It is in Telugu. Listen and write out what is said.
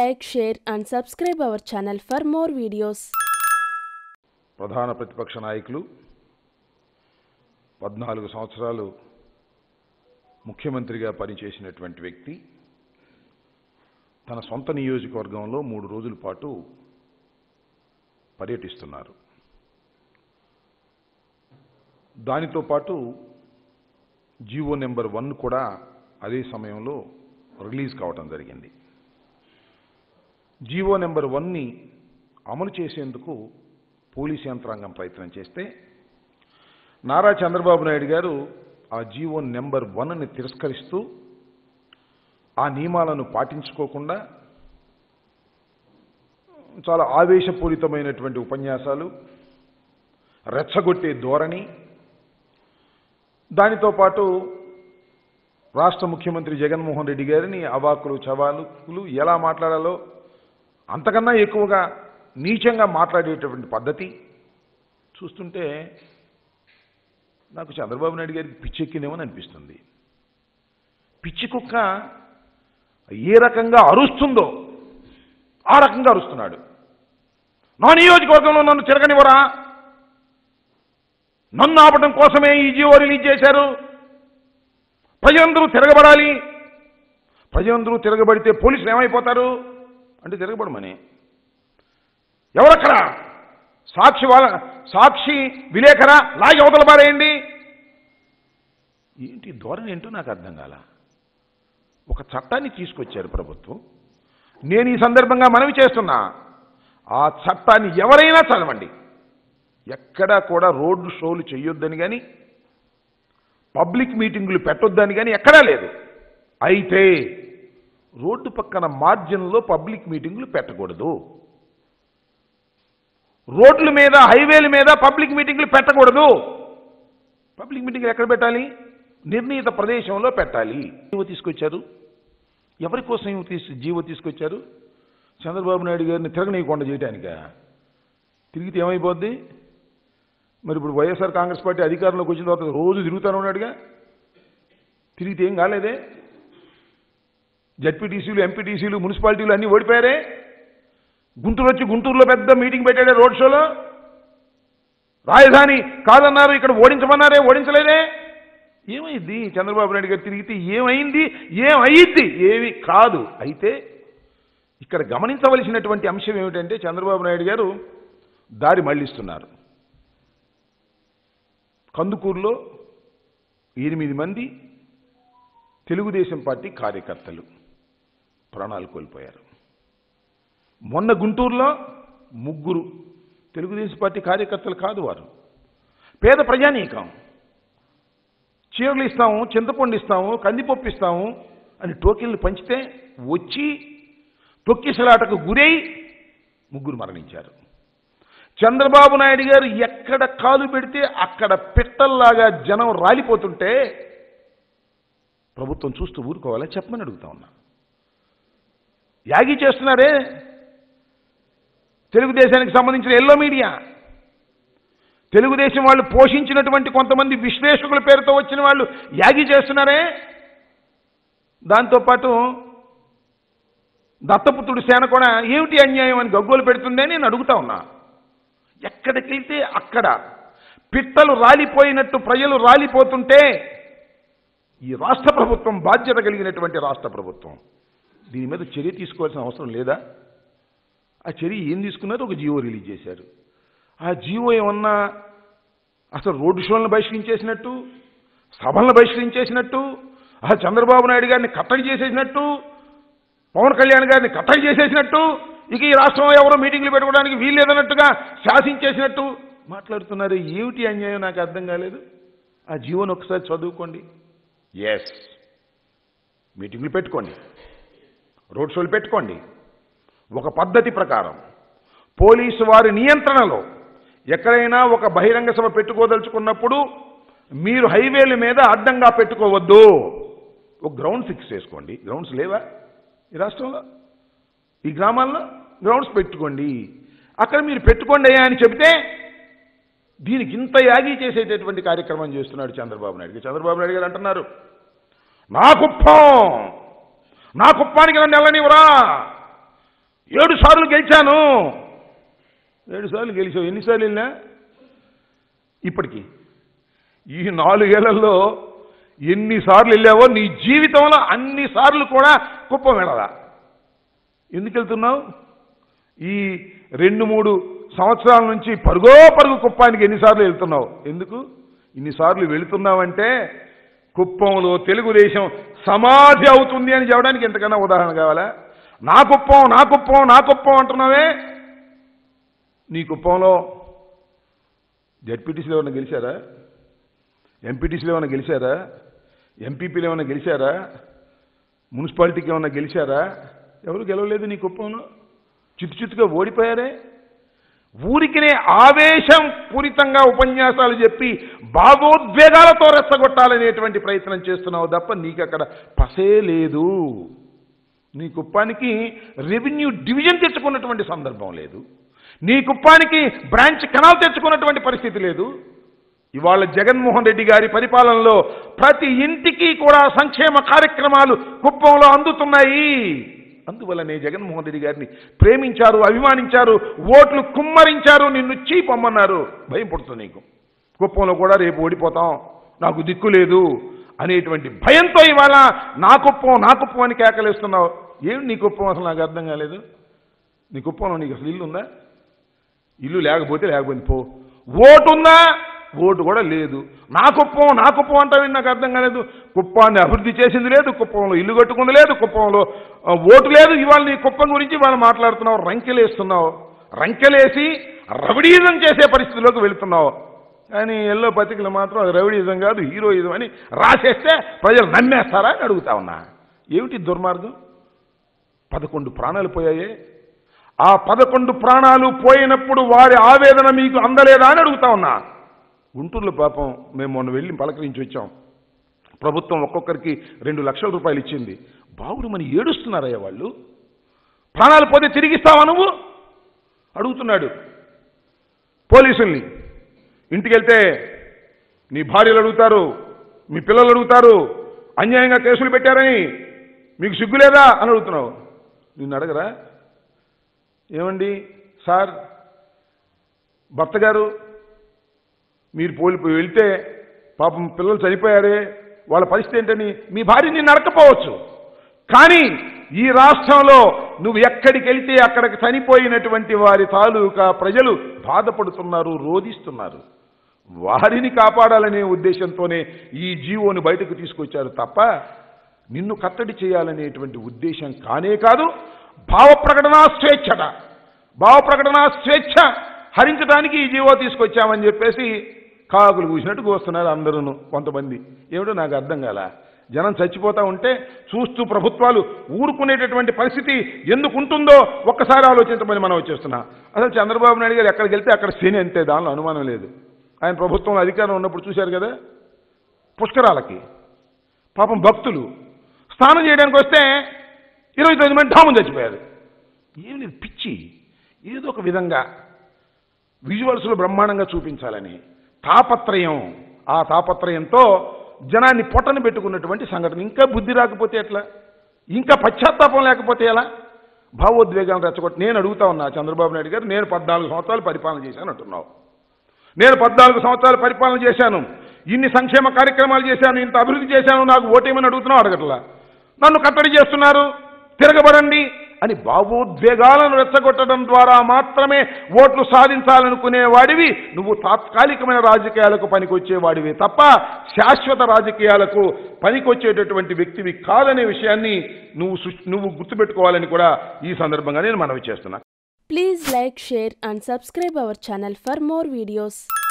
like, share, and subscribe our channel for more videos. ప్రధాన ప్రతిపక్ష నాయకులు పద్నాలుగు సంవత్సరాలు ముఖ్యమంత్రిగా పనిచేసినటువంటి వ్యక్తి తన సొంత నియోజకవర్గంలో మూడు రోజుల పాటు పర్యటిస్తున్నారు దానితో పాటు జీవో నెంబర్ వన్ కూడా అదే సమయంలో రిలీజ్ కావటం జరిగింది జీవో నెంబర్ వన్ని అమలు చేసేందుకు పోలీస్ యంత్రాంగం ప్రయత్నం చేస్తే నారా చంద్రబాబు నాయుడు గారు ఆ జీవో నెంబర్ వన్ని తిరస్కరిస్తూ ఆ నియమాలను పాటించుకోకుండా చాలా ఆవేశపూరితమైనటువంటి ఉపన్యాసాలు రెచ్చగొట్టే ధోరణి దానితో పాటు రాష్ట్ర ముఖ్యమంత్రి జగన్మోహన్ రెడ్డి గారిని అవాకులు చవాకులు ఎలా మాట్లాడాలో అంతకన్నా ఎక్కువగా నీచంగా మాట్లాడేటటువంటి పద్ధతి చూస్తుంటే నాకు చంద్రబాబు నాయుడు గారికి పిచ్చెక్కిందేమని అనిపిస్తుంది పిచ్చి కుక్క ఏ రకంగా అరుస్తుందో ఆ రకంగా అరుస్తున్నాడు నా నియోజకవర్గంలో నన్ను తిరగనివ్వరా నన్ను ఆపడం కోసమే ఈ జీవో రిలీజ్ చేశారు ప్రజలందరూ తిరగబడాలి ప్రజలందరూ తిరగబడితే పోలీసులు ఏమైపోతారు అంటే తిరగబడమని ఎవరక్కడ సాక్షి వాళ్ళ సాక్షి విలేకరా లాగి అవతల పారేయండి ఏంటి ధోరణి ఏంటో నాకు అర్థం కాల ఒక చట్టాన్ని తీసుకొచ్చారు ప్రభుత్వం నేను ఈ సందర్భంగా మనవి చేస్తున్నా ఆ చట్టాన్ని ఎవరైనా చదవండి ఎక్కడా కూడా రోడ్డు షోలు చేయొద్దని కానీ పబ్లిక్ మీటింగులు పెట్టొద్దని కానీ ఎక్కడా లేదు అయితే రోడ్డు పక్కన మార్జిన్లో పబ్లిక్ మీటింగులు పెట్టకూడదు రోడ్ల మీద హైవేల మీద పబ్లిక్ మీటింగులు పెట్టకూడదు పబ్లిక్ మీటింగులు ఎక్కడ పెట్టాలి నిర్ణీత ప్రదేశంలో పెట్టాలి జీవో తీసుకొచ్చారు ఎవరి కోసం ఇవి తీసు జీవో తీసుకొచ్చారు చంద్రబాబు నాయుడు గారిని తిరగనీయకుండా చేయడానిక తిరిగితే ఏమైపోద్ది మరి ఇప్పుడు వైఎస్ఆర్ కాంగ్రెస్ పార్టీ అధికారంలోకి వచ్చిన తర్వాత రోజు తిరుగుతానే ఉన్నాడుగా తిరిగితే ఏం కాలేదే జడ్పీటీసీలు ఎంపీటీసీలు మున్సిపాలిటీలు అన్నీ ఓడిపోయారే గుంటూరు వచ్చి గుంటూరులో పెద్ద మీటింగ్ పెట్టాడే రోడ్ షోలో రాజధాని కాదన్నారు ఇక్కడ ఓడించమన్నారే ఓడించలేదే ఏమైంది చంద్రబాబు నాయుడు గారు తిరిగితే ఏమైంది ఏమైంది ఏమి కాదు అయితే ఇక్కడ గమనించవలసినటువంటి అంశం ఏమిటంటే చంద్రబాబు నాయుడు గారు దారి మళ్లిస్తున్నారు కందుకూరులో ఎనిమిది మంది తెలుగుదేశం పార్టీ కార్యకర్తలు ప్రాణాలు కోల్పోయారు మొన్న గుంటూరులో ముగ్గురు తెలుగుదేశం పార్టీ కార్యకర్తలు కాదు వారు పేద ప్రజానీకం చీరలు ఇస్తాము చింతపండు ఇస్తాము కందిపప్పు ఇస్తాము అని టోకెన్లు పంచితే వచ్చి తొక్కిసలాటకు గురై ముగ్గురు మరణించారు చంద్రబాబు నాయుడు గారు ఎక్కడ కాలు పెడితే అక్కడ పిట్టల్లాగా జనం రాలిపోతుంటే ప్రభుత్వం చూస్తూ ఊరుకోవాలా చెప్పమని అడుగుతా ఉన్నా యాగి చేస్తున్నారే తెలుగుదేశానికి సంబంధించిన ఎల్లో మీడియా తెలుగుదేశం వాళ్ళు పోషించినటువంటి కొంతమంది విశ్లేషకుల పేరుతో వచ్చిన వాళ్ళు యాగి చేస్తున్నారే దాంతోపాటు దత్తపుత్రుడు సేన కూడా ఏమిటి అన్యాయం అని గగ్గోలు పెడుతుందే నేను అడుగుతా ఉన్నా ఎక్కడికెళ్తే అక్కడ పిట్టలు రాలిపోయినట్టు ప్రజలు రాలిపోతుంటే ఈ రాష్ట్ర ప్రభుత్వం బాధ్యత కలిగినటువంటి రాష్ట్ర ప్రభుత్వం దీని మీద చర్య తీసుకోవాల్సిన అవసరం లేదా ఆ చర్య ఏం తీసుకున్నారు ఒక జీవో రిలీజ్ చేశారు ఆ జీవో ఏమన్నా అసలు రోడ్డు షోలను బహిష్కరించేసినట్టు సభలను బహిష్కరించేసినట్టు ఆ చంద్రబాబు నాయుడు గారిని కట్టడి చేసేసినట్టు పవన్ కళ్యాణ్ గారిని కట్టడి చేసేసినట్టు ఇక ఈ రాష్ట్రంలో ఎవరో మీటింగ్లు పెట్టుకోవడానికి వీల్లేదన్నట్టుగా శాసించేసినట్టు మాట్లాడుతున్నారు ఏమిటి అన్యాయం నాకు అర్థం కాలేదు ఆ జీవోని ఒకసారి చదువుకోండి ఎస్ మీటింగ్లు పెట్టుకోండి రోడ్ షోలు పెట్టుకోండి ఒక పద్ధతి ప్రకారం పోలీసు వారి నియంత్రణలో ఎక్కడైనా ఒక బహిరంగ సభ పెట్టుకోదలుచుకున్నప్పుడు మీరు హైవేల మీద అడ్డంగా పెట్టుకోవద్దు ఒక గ్రౌండ్ ఫిక్స్ చేసుకోండి గ్రౌండ్స్ లేవా ఈ రాష్ట్రంలో ఈ గ్రామాల్లో గ్రౌండ్స్ పెట్టుకోండి అక్కడ మీరు పెట్టుకోండి అయ్యా అని చెబితే దీనికి ఇంత యాగి చేసేటటువంటి కార్యక్రమం చేస్తున్నాడు చంద్రబాబు నాయుడు చంద్రబాబు నాయుడు గారు అంటున్నారు నా కుప్పం నా కుప్పానికి నన్ను వెళ్ళనివ్వరా ఏడు సార్లు గెలిచాను ఏడు సార్లు గెలిచావు ఎన్నిసార్లు వెళ్ళినా ఇప్పటికి ఈ నాలుగేళ్లలో ఎన్నిసార్లు వెళ్ళావో నీ జీవితంలో అన్ని సార్లు కూడా కుప్పం వెళ్ళదా ఎందుకు వెళ్తున్నావు ఈ రెండు మూడు సంవత్సరాల నుంచి పరుగో పరుగు కుప్పానికి ఎన్నిసార్లు వెళ్తున్నావు ఎందుకు ఇన్నిసార్లు వెళుతున్నావంటే కుప్పంలో తెలుగుదేశం సమాధి అవుతుంది అని చెప్పడానికి ఎంతకన్నా ఉదాహరణ కావాలా నా కుప్పం నా కుప్పం నా కుప్పం అంటున్నావే నీ కుప్పంలో జడ్పీటీసీలో ఏమైనా గెలిచారా ఎంపీటీసీలో ఏమైనా గెలిచారా ఎంపీపీలు ఏమైనా గెలిచారా మున్సిపాలిటీకి ఏమైనా గెలిచారా ఎవరు గెలవలేదు నీ కుప్పంలో చిత్తు చిత్తుగా ఓడిపోయారే ఊరికినే ఆవేశం పూరితంగా ఉపన్యాసాలు చెప్పి భావోద్వేగాలతో రెచ్చగొట్టాలనేటువంటి ప్రయత్నం చేస్తున్నావు తప్ప నీకు అక్కడ పసే లేదు నీ కుప్పానికి రెవెన్యూ డివిజన్ తెచ్చుకున్నటువంటి సందర్భం లేదు నీ కుప్పానికి బ్రాంచ్ కెనాల్ తెచ్చుకున్నటువంటి పరిస్థితి లేదు ఇవాళ జగన్మోహన్ రెడ్డి గారి పరిపాలనలో ప్రతి ఇంటికి కూడా సంక్షేమ కార్యక్రమాలు కుప్పంలో అందుతున్నాయి అందువల్లనే జగన్మోహన్ రెడ్డి గారిని ప్రేమించారు అభిమానించారు ఓట్లు కుమ్మరించారు నిన్ను చీపమ్మన్నారు భయం పుడుతుంది నీకు కుప్పంలో కూడా రేపు ఓడిపోతాం నాకు దిక్కు లేదు అనేటువంటి భయంతో ఇవాళ నా కుప్పం నా కుప్పం అని కేకలేస్తున్నావు ఏమి నీ కుప్పం అసలు నాకు అర్థం కాలేదు నీ కుప్పంలో నీకు అసలు ఇల్లు ఉందా ఇల్లు లేకపోతే లేకపోయింది పో ఓటు ఉందా ఓటు కూడా లేదు నా కుప్పం నా కుప్పం అంటావు నాకు అర్థం కాలేదు కుప్పాన్ని అభివృద్ధి చేసింది లేదు కుప్పంలో ఇల్లు కట్టుకుంది లేదు కుప్పంలో ఆ, ఓటు లేదు ఇవాళ నీ కుప్పం గురించి ఇవాళ మాట్లాడుతున్నావు రంకెలేస్తున్నావు రంకెలేసి రవిడీజం చేసే పరిస్థితిలోకి వెళుతున్నావు కానీ ఎల్లో పత్రికలు మాత్రం అది రవిడీజం కాదు హీరోయిజం అని రాసేస్తే ప్రజలు నమ్మేస్తారా అని అడుగుతా ఉన్నా ఏమిటి దుర్మార్గం పదకొండు ప్రాణాలు పోయాయే ఆ పదకొండు ప్రాణాలు పోయినప్పుడు వారి ఆవేదన మీకు అందలేదా అని అడుగుతా ఉన్నా గుంటూరులో పాపం మేము మొన్న వెళ్ళి పలకరించి వచ్చాం ప్రభుత్వం ఒక్కొక్కరికి రెండు లక్షల రూపాయలు ఇచ్చింది బావుడు మన ఏడుస్తున్నారయ్యా వాళ్ళు ప్రాణాలు పోతే తిరిగిస్తావా నువ్వు అడుగుతున్నాడు పోలీసుల్ని ఇంటికి వెళ్తే నీ భార్యలు అడుగుతారు మీ పిల్లలు అడుగుతారు అన్యాయంగా కేసులు పెట్టారని మీకు సిగ్గులేదా అని అడుగుతున్నావు నిన్ను అడగరా ఏమండి సార్ భర్త గారు మీరు పోలిపోయి వెళ్తే పాపం పిల్లలు చనిపోయారే వాళ్ళ పరిస్థితి ఏంటని మీ భార్య నిన్ను అడకపోవచ్చు కానీ ఈ రాష్ట్రంలో నువ్వు ఎక్కడికి వెళ్తే అక్కడికి చనిపోయినటువంటి వారి తాలూకా ప్రజలు బాధపడుతున్నారు రోధిస్తున్నారు వారిని కాపాడాలనే ఉద్దేశంతోనే ఈ జీవోని బయటకు తీసుకొచ్చారు తప్ప నిన్ను కట్టడి చేయాలనేటువంటి ఉద్దేశం కానే కాదు భావ ప్రకటనా స్వేచ్ఛట భావ ప్రకటనా స్వేచ్ఛ హరించడానికి ఈ జీవో తీసుకొచ్చామని చెప్పేసి కాకులు కూసినట్టు కూస్తున్నారు అందరూ కొంతమంది ఏమిటో నాకు అర్థం కాల జనం చచ్చిపోతా ఉంటే చూస్తూ ప్రభుత్వాలు ఊరుకునేటటువంటి పరిస్థితి ఎందుకు ఉంటుందో ఒక్కసారి ఆలోచించమని మనం వచ్చేస్తున్నా అసలు చంద్రబాబు నాయుడు గారు ఎక్కడికి వెళ్తే అక్కడ శని అంతే దానిలో అనుమానం లేదు ఆయన ప్రభుత్వంలో అధికారం ఉన్నప్పుడు చూశారు కదా పుష్కరాలకి పాపం భక్తులు స్నానం చేయడానికి వస్తే ఇరవై తొమ్మిది మంది ఢాము చచ్చిపోయారు ఏం లేదు పిచ్చి ఏదో ఒక విధంగా విజువల్స్లో బ్రహ్మాండంగా చూపించాలని తాపత్రయం ఆ తాపత్రయంతో జనాన్ని పొట్టను పెట్టుకున్నటువంటి సంఘటన ఇంకా బుద్ధి రాకపోతే ఎట్లా ఇంకా పశ్చాత్తాపం లేకపోతే ఎలా భావోద్వేగాలు రెచ్చగొట్టి నేను అడుగుతా ఉన్నా చంద్రబాబు నాయుడు గారు నేను పద్నాలుగు సంవత్సరాలు పరిపాలన చేశాను అంటున్నావు నేను పద్నాలుగు సంవత్సరాలు పరిపాలన చేశాను ఇన్ని సంక్షేమ కార్యక్రమాలు చేశాను ఇంత అభివృద్ధి చేశాను నాకు ఓటేమని అడుగుతున్నావు అడగట్లా నన్ను కట్టడి చేస్తున్నారు తిరగబడండి అని భావోద్వేగాలను రెచ్చగొట్టడం ద్వారా మాత్రమే ఓట్లు సాధించాలనుకునే వాడివి నువ్వు తాత్కాలికమైన రాజకీయాలకు పనికొచ్చేవాడివి తప్ప శాశ్వత రాజకీయాలకు పనికొచ్చేటటువంటి వ్యక్తివి కాదనే విషయాన్ని నువ్వు సృ- నువ్వు గుర్తుపెట్టుకోవాలని కూడా ఈ సందర్భంగా నేను మనవి చేస్తున్నా Please like, share and subscribe our channel for more videos.